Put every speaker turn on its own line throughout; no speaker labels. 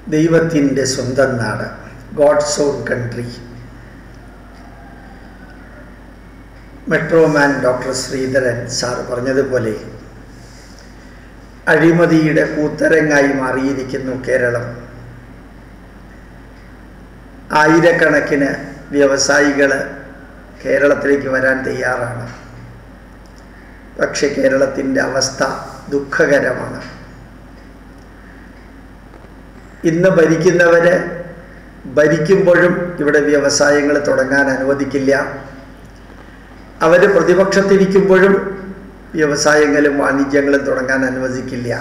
ദൈവത്തിൻ്റെ സ്വന്തം നാട് God's own country metroman doctor Sreedharan sir പറഞ്ഞതുപോലെ അഴിമതിയുടെ കൂത്തരങ്ങായി മാറിയിരിക്കുന്നു കേരളം ആയിരക്കണക്കിന് വ്യവസായികൾ കേരളത്തിലേക്ക് വരാൻ തയ്യാറാണ് പക്ഷെ കേരളത്തിൻ്റെ അവസ്ഥ ദുഃഖകരമാണ് ഇന്ന് ഭരിക്കുന്നവര് ഭരിക്കുമ്പോഴും ഇവിടെ വ്യവസായങ്ങൾ തുടങ്ങാൻ അനുവദിക്കില്ല അവർ പ്രതിപക്ഷത്തിരിക്കുമ്പോഴും വ്യവസായങ്ങളും വാണിജ്യങ്ങളും തുടങ്ങാൻ അനുവദിക്കില്ല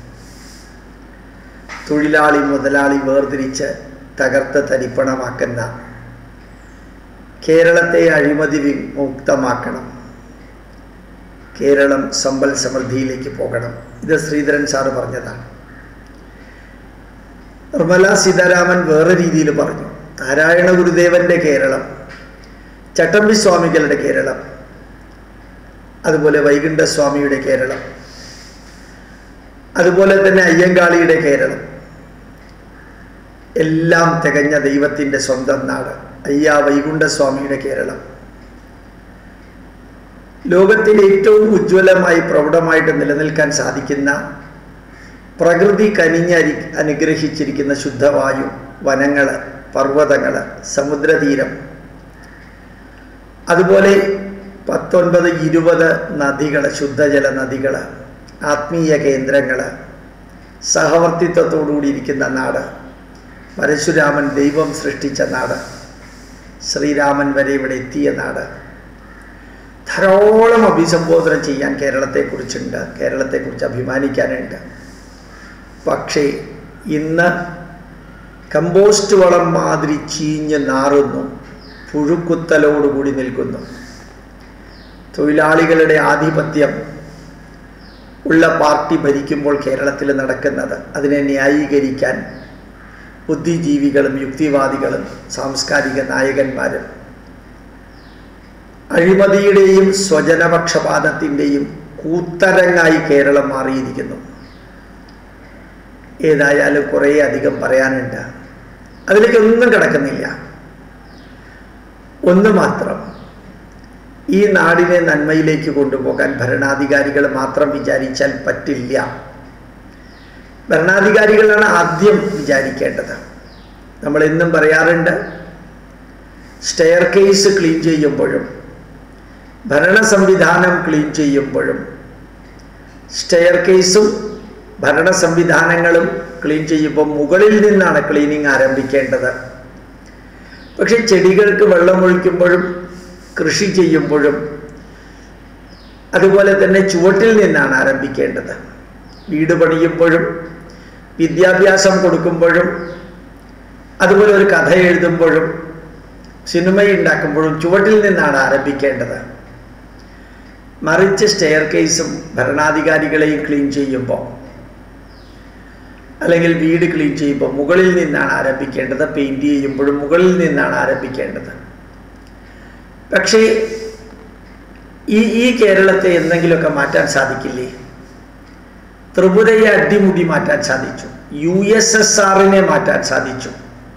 തൊഴിലാളി മുതലാളി വേർതിരിച്ച് തകർത്ത് തരിപ്പണമാക്കുന്ന കേരളത്തെ അഴിമതി വിമുക്തമാക്കണം കേരളം സമ്പൽ സമൃദ്ധിയിലേക്ക് പോകണം ഇത് ശ്രീധരൻ സാറ് പറഞ്ഞതാണ് നിർമ്മല സീതാരാമൻ വേറെ രീതിയിൽ പറഞ്ഞു നാരായണ ഗുരുദേവന്റെ കേരളം ചട്ടമ്പി സ്വാമികളുടെ കേരളം അതുപോലെ വൈകുണ്ഠസ്വാമിയുടെ കേരളം അതുപോലെ തന്നെ അയ്യങ്കാളിയുടെ കേരളം എല്ലാം തികഞ്ഞ ദൈവത്തിൻ്റെ സ്വന്തം നാട് അയ്യ വൈകുണ്ഠസ്വാമിയുടെ കേരളം ലോകത്തിലെ ഏറ്റവും ഉജ്ജ്വലമായി പ്രൗഢമായിട്ട് നിലനിൽക്കാൻ സാധിക്കുന്ന പ്രകൃതി കനിഞ്ഞരി അനുഗ്രഹിച്ചിരിക്കുന്ന ശുദ്ധവായു വനങ്ങൾ പർവ്വതങ്ങൾ സമുദ്രതീരം അതുപോലെ പത്തൊൻപത് ഇരുപത് നദികൾ ശുദ്ധജല നദികൾ ആത്മീയ കേന്ദ്രങ്ങൾ സഹവർത്തിത്വത്തോടുകൂടി ഇരിക്കുന്ന നാട് പരശുരാമൻ ദൈവം സൃഷ്ടിച്ച നാട് ശ്രീരാമൻ വരെ ഇവിടെ എത്തിയ നാട് ധാരാളം അഭിസംബോധന ചെയ്യാൻ കേരളത്തെക്കുറിച്ചുണ്ട് കേരളത്തെക്കുറിച്ച് അഭിമാനിക്കാനുണ്ട് പക്ഷേ ഇന്ന് കമ്പോസ്റ്റ് വളം മാതിരി ചീഞ്ഞ് നാറുന്നു പുഴുക്കുത്തലോടുകൂടി നിൽക്കുന്നു തൊഴിലാളികളുടെ ആധിപത്യം ഉള്ള പാർട്ടി ഭരിക്കുമ്പോൾ കേരളത്തിൽ നടക്കുന്നത് അതിനെ ന്യായീകരിക്കാൻ ബുദ്ധിജീവികളും യുക്തിവാദികളും സാംസ്കാരിക നായകന്മാരും അഴിമതിയുടെയും സ്വജനപക്ഷപാതത്തിൻ്റെയും കൂത്തരങ്ങായി കേരളം മാറിയിരിക്കുന്നു ഏതായാലും കുറേ അധികം പറയാനുണ്ട് അതിലേക്കൊന്നും കിടക്കുന്നില്ല ഒന്ന് മാത്രം ഈ നാടിനെ നന്മയിലേക്ക് കൊണ്ടുപോകാൻ ഭരണാധികാരികൾ മാത്രം വിചാരിച്ചാൽ പറ്റില്ല ഭരണാധികാരികളാണ് ആദ്യം വിചാരിക്കേണ്ടത് നമ്മൾ എന്നും പറയാറുണ്ട് സ്റ്റെയർ കേസ് ക്ലീൻ ചെയ്യുമ്പോഴും ഭരണ സംവിധാനം ക്ലീൻ ചെയ്യുമ്പോഴും സ്റ്റെയർ കേസും ഭരണ സംവിധാനങ്ങളും ക്ലീൻ ചെയ്യുമ്പോൾ മുകളിൽ നിന്നാണ് ക്ലീനിങ് ആരംഭിക്കേണ്ടത് പക്ഷെ ചെടികൾക്ക് വെള്ളമൊഴിക്കുമ്പോഴും കൃഷി ചെയ്യുമ്പോഴും അതുപോലെ തന്നെ ചുവട്ടിൽ നിന്നാണ് ആരംഭിക്കേണ്ടത് വീട് പണിയുമ്പോഴും വിദ്യാഭ്യാസം കൊടുക്കുമ്പോഴും അതുപോലെ ഒരു കഥ എഴുതുമ്പോഴും സിനിമ ഉണ്ടാക്കുമ്പോഴും ചുവട്ടിൽ നിന്നാണ് ആരംഭിക്കേണ്ടത് മറിച്ച് സ്റ്റെയർ കേസും ഭരണാധികാരികളെയും ക്ലീൻ ചെയ്യുമ്പോൾ അല്ലെങ്കിൽ വീട് ക്ലീൻ ചെയ്യുമ്പോൾ മുകളിൽ നിന്നാണ് ആരംഭിക്കേണ്ടത് പെയിൻറ് ചെയ്യുമ്പോഴും മുകളിൽ നിന്നാണ് ആരംഭിക്കേണ്ടത് പക്ഷേ ഈ ഈ കേരളത്തെ എന്തെങ്കിലുമൊക്കെ മാറ്റാൻ സാധിക്കില്ലേ ത്രിപുരയെ അടിമുടി മാറ്റാൻ സാധിച്ചു യു എസ് എസ് ആറിനെ മാറ്റാൻ സാധിച്ചു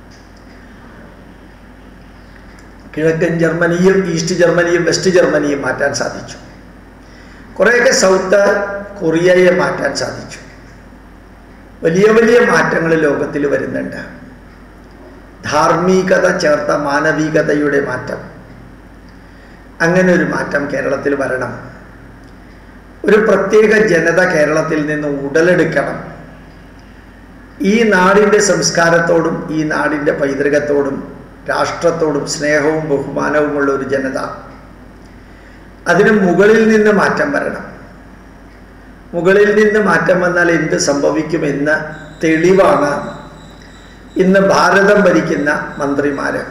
കിഴക്കൻ ജർമ്മനിയും ഈസ്റ്റ് ജർമ്മനിയും വെസ്റ്റ് ജർമ്മനിയും മാറ്റാൻ സാധിച്ചു കുറേയൊക്കെ സൗത്ത് കൊറിയയെ മാറ്റാൻ സാധിച്ചു വലിയ വലിയ മാറ്റങ്ങൾ ലോകത്തിൽ വരുന്നുണ്ട് ധാർമ്മികത ചേർത്ത മാനവികതയുടെ മാറ്റം അങ്ങനെ ഒരു മാറ്റം കേരളത്തിൽ വരണം ഒരു പ്രത്യേക ജനത കേരളത്തിൽ നിന്ന് ഉടലെടുക്കണം ഈ നാടിൻ്റെ സംസ്കാരത്തോടും ഈ നാടിൻ്റെ പൈതൃകത്തോടും രാഷ്ട്രത്തോടും സ്നേഹവും ബഹുമാനവുമുള്ള ഒരു ജനത അതിന് മുകളിൽ നിന്ന് മാറ്റം വരണം മുകളിൽ നിന്ന് മാറ്റം വന്നാൽ എന്ത് സംഭവിക്കുമെന്ന് തെളിവാണ് ഇന്ന് ഭാരതം ഭരിക്കുന്ന മന്ത്രിമാര്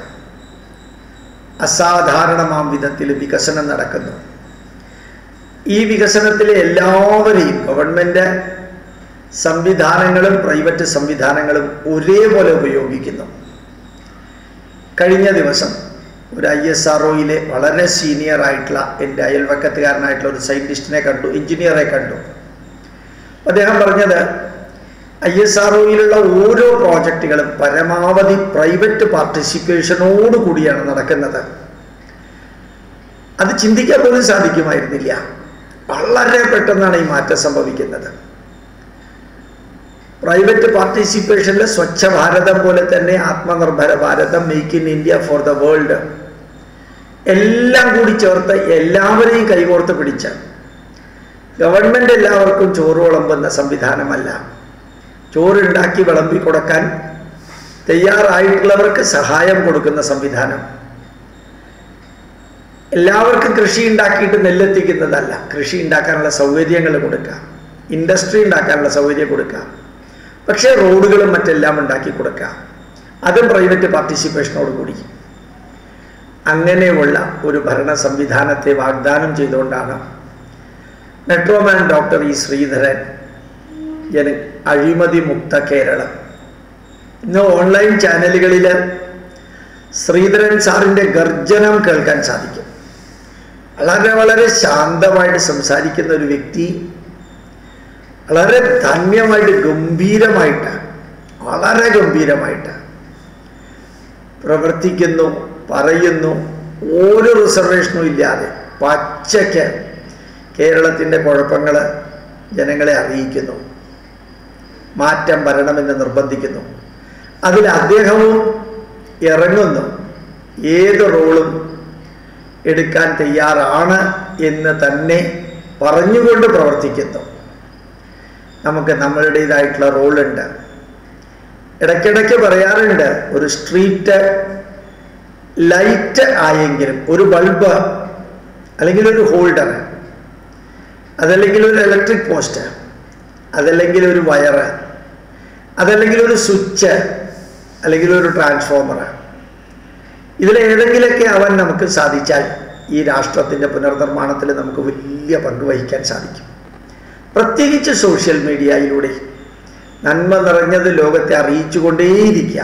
അസാധാരണമാം വിധത്തിൽ വികസനം നടക്കുന്നു ഈ വികസനത്തിലെ എല്ലാവരെയും ഗവൺമെൻറ് സംവിധാനങ്ങളും പ്രൈവറ്റ് സംവിധാനങ്ങളും ഒരേപോലെ ഉപയോഗിക്കുന്നു കഴിഞ്ഞ ദിവസം ഒരു ഐ എസ് ആർ ഒയിലെ വളരെ സീനിയർ ആയിട്ടുള്ള എൻ്റെ അയൽവക്കത്തുകാരനായിട്ടുള്ള ഒരു സയൻറ്റിസ്റ്റിനെ കണ്ടു എഞ്ചിനീയറെ കണ്ടു അദ്ദേഹം പറഞ്ഞത് ഐ എസ് ആർ ഒയിലുള്ള ഓരോ പ്രോജക്റ്റുകളും പരമാവധി പ്രൈവറ്റ് പാർട്ടിസിപ്പേഷനോട് കൂടിയാണ് നടക്കുന്നത് അത് ചിന്തിക്കാൻ പോലും സാധിക്കുമായിരുന്നില്ല വളരെ പെട്ടെന്നാണ് ഈ മാറ്റം സംഭവിക്കുന്നത് പ്രൈവറ്റ് പാർട്ടിസിപ്പേഷനിൽ സ്വച്ഛ ഭാരതം പോലെ തന്നെ ആത്മനിർഭര ഭാരതം make in India for the world എല്ലാം കൂടി ചേർത്ത് എല്ലാവരെയും കൈകോർത്ത് പിടിച്ച ഗവൺമെന്റ് എല്ലാവർക്കും ചോറ് വിളമ്പുന്ന സംവിധാനമല്ല ചോറുണ്ടാക്കി വിളമ്പി കൊടുക്കാൻ തയ്യാറായിട്ടുള്ളവർക്ക് സഹായം കൊടുക്കുന്ന സംവിധാനം എല്ലാവർക്കും കൃഷി ഉണ്ടാക്കിയിട്ട് നെല്ലെത്തിക്കുന്നതല്ല കൃഷി ഉണ്ടാക്കാനുള്ള സൗകര്യങ്ങൾ കൊടുക്കുക ഇൻഡസ്ട്രി ഉണ്ടാക്കാനുള്ള സൗകര്യം കൊടുക്കുക പക്ഷേ റോഡുകളും മറ്റെല്ലാം ഉണ്ടാക്കി കൊടുക്കുക അതും പ്രൈവറ്റ് പാർട്ടിസിപ്പേഷനോട് കൂടി അങ്ങനെയുള്ള ഒരു ഭരണ സംവിധാനത്തെ വാഗ്ദാനം ചെയ്തുകൊണ്ടാണ് മെട്രോമാൻ ഡോക്ടർ ഇ ശ്രീധരൻ ജന അഴിമതി മുക്ത കേരളം ഇന്ന് ഓൺലൈൻ ചാനലുകളിൽ ശ്രീധരൻ സാറിൻ്റെ ഗർജനം കേൾക്കാൻ സാധിക്കും വളരെ വളരെ ശാന്തമായിട്ട് സംസാരിക്കുന്ന ഒരു വ്യക്തി വളരെ ധന്യമായിട്ട് ഗംഭീരമായിട്ട് വളരെ ഗംഭീരമായിട്ട് പ്രവർത്തിക്കുന്നു പറയുന്നു ഒരു റിസർവേഷനും ഇല്ലാതെ പച്ചയ്ക്ക് കേരളത്തിൻ്റെ കുഴപ്പങ്ങൾ ജനങ്ങളെ അറിയിക്കുന്നു മാറ്റം വരണമെന്ന് നിർബന്ധിക്കുന്നു അതിൽ അദ്ദേഹവും ഇറങ്ങുന്നു ഏത് റോളും എടുക്കാൻ തയ്യാറാണ് എന്ന് തന്നെ പറഞ്ഞുകൊണ്ട് പ്രവർത്തിക്കുന്നു നമുക്ക് നമ്മളുടേതായിട്ടുള്ള റോളുണ്ട് ഇടയ്ക്കിടയ്ക്ക് പറയാറുണ്ട് ഒരു സ്ട്രീറ്റ് ലൈറ്റ് ആയെങ്കിലും ഒരു ബൾബ് അല്ലെങ്കിൽ ഒരു ഹോൾഡർ അതല്ലെങ്കിൽ ഒരു ഇലക്ട്രിക് പോസ്റ്റ് അതല്ലെങ്കിൽ ഒരു വയറ് അതല്ലെങ്കിൽ ഒരു സ്വിച്ച് അല്ലെങ്കിൽ ഒരു ട്രാൻസ്ഫോമർ ഇതിലേതെങ്കിലൊക്കെ ആവാൻ നമുക്ക് സാധിച്ചാൽ ഈ രാഷ്ട്രത്തിൻ്റെ പുനർനിർമ്മാണത്തിൽ നമുക്ക് വലിയ പങ്ക് വഹിക്കാൻ സാധിക്കും പ്രത്യേകിച്ച് സോഷ്യൽ മീഡിയയിലൂടെ നന്മ നിറഞ്ഞത് ലോകത്തെ അറിയിച്ചുകൊണ്ടേയിരിക്കുക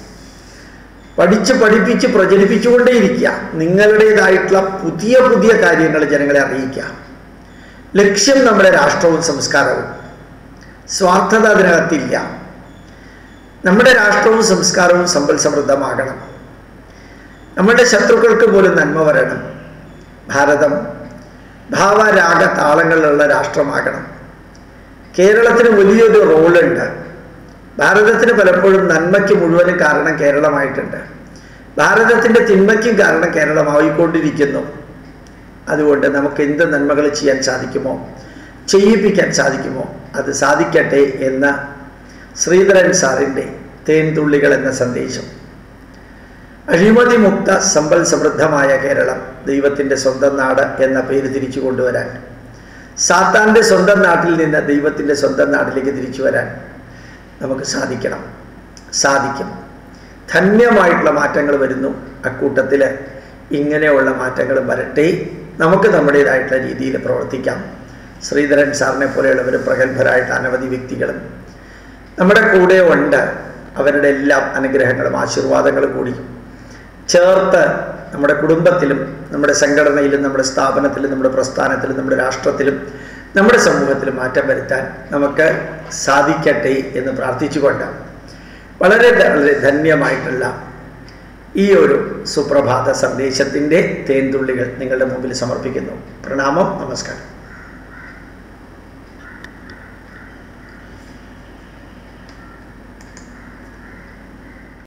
പഠിച്ച് പഠിപ്പിച്ച് പ്രചരിപ്പിച്ചുകൊണ്ടേയിരിക്കുക നിങ്ങളുടേതായിട്ടുള്ള പുതിയ പുതിയ കാര്യങ്ങൾ ജനങ്ങളെ അറിയിക്കുക ലക്ഷ്യം നമ്മുടെ രാഷ്ട്രവും സംസ്കാരവും സ്വാർത്ഥത അതിനകത്തില്ല നമ്മുടെ രാഷ്ട്രവും സംസ്കാരവും സമ്പൽ സമൃദ്ധമാകണം നമ്മുടെ ശത്രുക്കൾക്ക് പോലും നന്മ വരണം ഭാരതം ഭാവരാഗ താളങ്ങളുള്ള രാഷ്ട്രമാകണം കേരളത്തിന് വലിയൊരു റോളുണ്ട് ഭാരതത്തിന് പലപ്പോഴും നന്മയ്ക്ക് മുഴുവനും കാരണം കേരളമായിട്ടുണ്ട് ഭാരതത്തിൻ്റെ തിന്മയ്ക്കും കാരണം കേരളമായിക്കൊണ്ടിരിക്കുന്നു അതുകൊണ്ട് നമുക്ക് എന്ത് നന്മകൾ ചെയ്യാൻ സാധിക്കുമോ ചെയ്യിപ്പിക്കാൻ സാധിക്കുമോ അത് സാധിക്കട്ടെ എന്ന ശ്രീധരൻ സാറിൻ്റെ തേൻതുള്ളികൾ എന്ന സന്ദേശം അഴിമതി മുക്ത സമ്പൽ സമൃദ്ധമായ കേരളം ദൈവത്തിൻ്റെ സ്വന്തം നാട് എന്ന പേര് തിരിച്ചു കൊണ്ടുവരാൻ സാത്താൻ്റെ സ്വന്തം നാട്ടിൽ നിന്ന് ദൈവത്തിൻ്റെ സ്വന്തം നാട്ടിലേക്ക് തിരിച്ചു വരാൻ നമുക്ക് സാധിക്കണം സാധിക്കും ധന്യമായിട്ടുള്ള മാറ്റങ്ങൾ വരുന്നു അക്കൂട്ടത്തിൽ ഇങ്ങനെയുള്ള മാറ്റങ്ങൾ വരട്ടെ നമുക്ക് നമ്മുടേതായിട്ടുള്ള രീതിയിൽ പ്രവർത്തിക്കാം ശ്രീധരൻ സാറിനെ പോലെയുള്ളവർ പ്രഗത്ഭരായിട്ട് അനവധി വ്യക്തികളും നമ്മുടെ കൂടെ ഉണ്ട് അവരുടെ എല്ലാം അനുഗ്രഹങ്ങളും ആശീർവാദങ്ങളും കൂടി ചേർത്ത് നമ്മുടെ കുടുംബത്തിലും നമ്മുടെ സംഘടനയിലും നമ്മുടെ സ്ഥാപനത്തിലും നമ്മുടെ പ്രസ്ഥാനത്തിലും നമ്മുടെ രാഷ്ട്രത്തിലും നമ്മുടെ സമൂഹത്തിലും മാറ്റം വരുത്താൻ നമുക്ക് സാധിക്കട്ടെ എന്ന് പ്രാർത്ഥിച്ചുകൊണ്ട് വളരെ വളരെ ധന്യമായിട്ടുള്ള ഈ ഒരു സുപ്രഭാത സന്ദേശത്തിൻ്റെ തേൻതുള്ളികൾ നിങ്ങളുടെ മുമ്പിൽ സമർപ്പിക്കുന്നു പ്രണാമം നമസ്കാരം